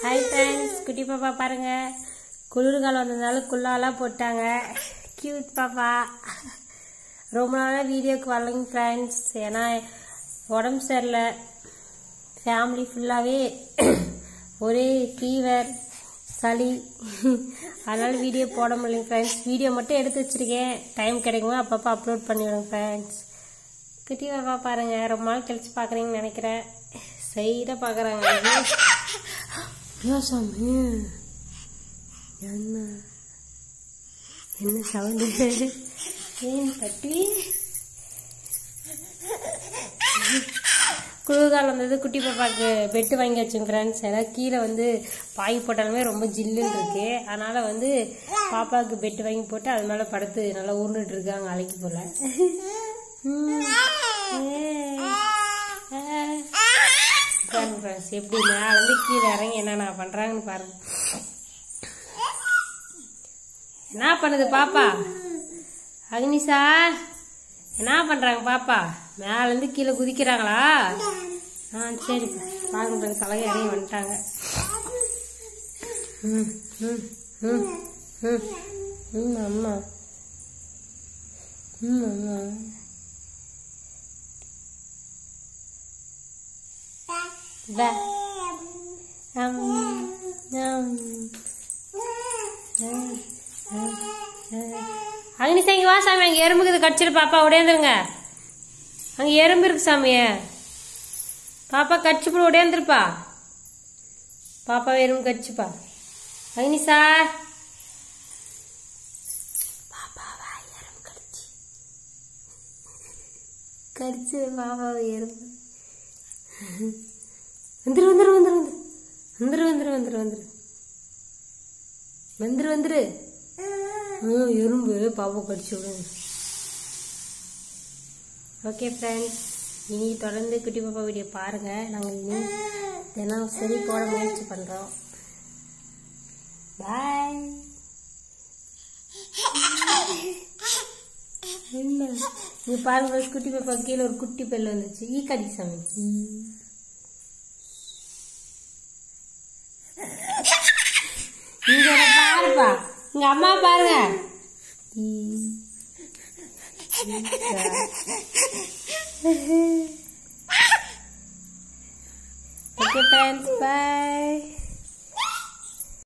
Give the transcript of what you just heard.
Hi friends குட்டி பாப்பா பாருங்க குளிர்காலம் வந்ததுனால குள்ளாலாம் போட்டாங்க கியூட் பாப்பா ரொம்ப நாளாக வீடியோக்கு வரலைங்க ஃப்ரெண்ட்ஸ் ஏன்னா உடம்பு சரியில்லை ஃபேமிலி ஃபுல்லாகவே ஒரே ஃபீவர் சளி அதனால வீடியோ போட முடியலைங்க ஃப்ரெண்ட்ஸ் வீடியோ மட்டும் எடுத்து வச்சிருக்கேன் டைம் கிடைக்குமா அப்பப்போ அப்லோட் பண்ணிவிடுங்க ஃப்ரெண்ட்ஸ் குட்டி பாப்பா பாருங்க ரொம்ப நாள் கழிச்சு பார்க்குறீங்கன்னு நினைக்கிறேன் சைடாக பார்க்குறாங்க ஐயோ சாமி என்ன என்ன சவுண்டு ஏன் பட்டி குளிர்காலம் வந்தது குட்டி பாப்பாவுக்கு பெட்டு வாங்கி வச்சோங்க ஃப்ரெண்ட்ஸ் ஏன்னா கீழே வந்து பாய் போட்டாலுமே ரொம்ப ஜில்லுன்னு இருக்கு அதனால வந்து பாப்பாவுக்கு பெட்டு வாங்கி போட்டு அது மேலே படுத்து நல்லா உருண்டுட்டு இருக்காங்க அழைக்கி போல ம். ஏய். ஆ. பாருங்க ஃப்ரெண்ட்ஸ் எப்படி மேலே வந்து கீழே இறங்கி என்னென்ன பண்ணுறாங்கன்னு பாருங்க என்ன பண்ணுது பாப்பா அக்னிஷா என்ன பண்ணுறாங்க பாப்பா மேலேருந்து கீழே குதிக்கிறாங்களா ஆ சரி பாருங்க ஃப்ரெண்ட்ஸ் அழகாக இறங்கி வந்துட்டாங்க ம் ம் ம் ம் ம் அம்மா ம் அம்மா வா அம் அம் அக்னிசா இங்க வா சாமி அங்க எறும்புக்குது கடிச்சிரு பாப்பா உடையாந்துருங்க அங்க எறும்பு இருக்கு சாமிய பாப்பா கடிச்சு போட உடையாந்துருப்பா பாப்பா எறும்பு கடிச்சுப்பா அக்னிசா பாப்பாவா எறும்பு கடிச்சு கடிச்சு பாப்பாவை எறும்பு வந்துரு வந்துரு வந்துரு வந்துரு வந்துரு வந்துரு வந்துரு வந்துரு வந்துரு வந்துரு ம் எறும்பு பாப்பா கடிச்சு விடுங்க ஓகே ஃப்ரெண்ட்ஸ் இனி தொடர்ந்து குட்டி பாப்பா வீடியோ பாருங்க நாங்கள் இனி தினம் சரி போட முயற்சி பண்ணுறோம் பாய் என்ன நீ பாருங்க குட்டி பாப்பா கீழே ஒரு குட்டி பெல் வந்துச்சு ஈ கடி சாமி ம். இங்க வர பாருப்பா இங்க அம்மா பாருங்க ஓகே ஃப்ரெண்ட்ஸ் பாய்